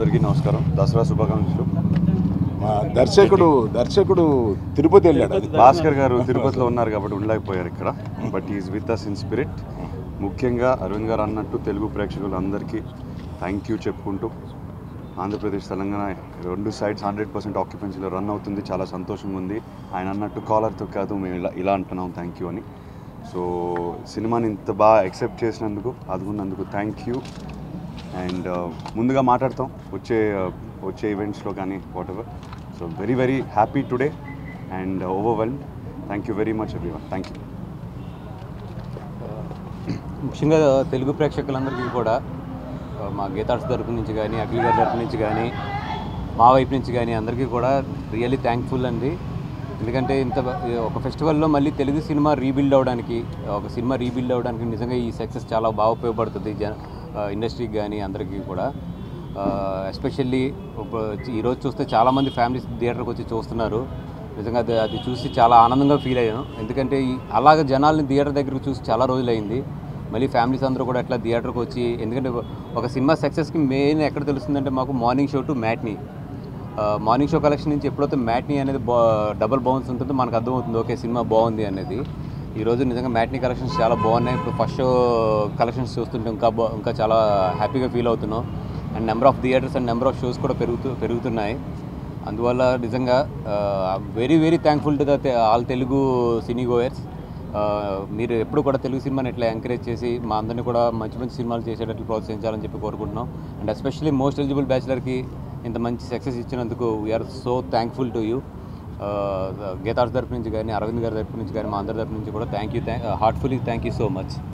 అందరికీ నమస్కారం దసరా శుభాకాంక్షలు మా దర్శకుడు దర్శకుడు తిరుపతి వెళ్ళాడు అది భాస్కర్ గారు తిరుపతిలో ఉన్నారు కాబట్టి ఉండలేకపోయారు ఇక్కడ but is with us in spirit ముఖ్యంగా అరవింద్ గారు అన్నట్టు తెలుగు ప్రేక్షకులందరికీ థ్యాంక్ యూ చెప్పుకుంటూ ఆంధ్రప్రదేశ్ తెలంగాణ రెండు సైడ్స్ హండ్రెడ్ పర్సెంట్ ఆక్యుపెన్సీలో రన్ అవుతుంది చాలా సంతోషంగా ఉంది ఆయన అన్నట్టు కాలర్తో కాదు మేము ఇలా ఇలా అంటున్నాం థ్యాంక్ యూ అని సో సినిమాని ఇంత బాగా యాక్సెప్ట్ చేసినందుకు అదుగున్నందుకు థ్యాంక్ యూ అండ్ ముందుగా మాట్లాడతాం వచ్చే uh, వచ్చే ఈవెంట్స్లో కానీ whatever so very very happy today and overwhelm thank you very much everyone thank you ముఖ్యంగా తెలుగు ప్రేక్షకులందరికీ కూడా ఆ, మా గీతార్స్ తరపు నుంచి కానీ అఖిల్ గారి తరపు నుంచి కానీ మా వైపు నుంచి కానీ అందరికీ కూడా రియల్లీ థ్యాంక్ఫుల్ అండి ఎందుకంటే ఇంత బ- ఒక ఫెస్టివల్లో మళ్ళీ తెలుగు సినిమా రీబిల్డ్ అవ్వడానికి ఒక సినిమా రీబిల్డ్ అవ్వడానికి నిజంగా ఈ సక్సెస్ చాలా బాగా ఉపయోగపడుతుంది జన ఇండస్ట్రీకి కానీ అందరికీ కూడా ఎస్పెషల్లీ ఈరోజు చూస్తే చాలామంది ఫ్యామిలీస్ థియేటర్కి వచ్చి చూస్తున్నారు నిజంగా అది అది చూసి చాలా ఆనందంగా ఫీల్ అయ్యాను ఎందుకంటే ఈ అలాగ జనాల్ని థియేటర్ దగ్గరకు చూసి చాలా రోజులైంది మళ్ళీ ఫ్యామిలీస్ అందరూ కూడా అట్లా థియేటర్కి వచ్చి ఎందుకంటే ఒక సినిమా సక్సెస్కి మెయిన్ ఎక్కడ తెలుస్తుందంటే మాకు morning show to matinee morning show collection నుంచి ఎప్పుడైతే మ్యాట్నీ అనేది బా డబల్ బౌన్స్ ఉంటుందో మనకు అర్థమవుతుంది ఓకే సినిమా బాగుంది అనేది ఈరోజు నిజంగా మ్యాట్నీ కలెక్షన్స్ చాలా బాగున్నాయి ఇప్పుడు ఫస్ట్ షో కలెక్షన్స్ చూస్తుంటే ఇంకా బా ఇంకా చాలా హ్యాపీగా ఫీల్ అవుతున్నాం and number of theatres and number of shows కూడా పెరుగుతూ పెరుగుతున్నాయి అందువల్ల నిజంగా very very thankful to the all Telugu cine goers మీరు ఎప్పుడు కూడా తెలుగు సినిమాని ఇట్లా ఎంకరేజ్ చేసి మా అందరినీ కూడా మంచి మంచి సినిమాలు చేసేటట్లు ప్రోత్సహించాలని చెప్పి కోరుకుంటున్నాం అండ్ ఎస్పెషల్లీ మోస్ట్ ఎలిజిబుల్ బ్యాచిలర్కి ఇంత మంచి సక్సెస్ ఇచ్చినందుకు we are so thankful to you Geetha Arts తరపు నుంచి కానీ అరవింద్ గారి తరపు నుంచి కానీ మా అందరి తరపు నుంచి కూడా thank you heartfully thank you so much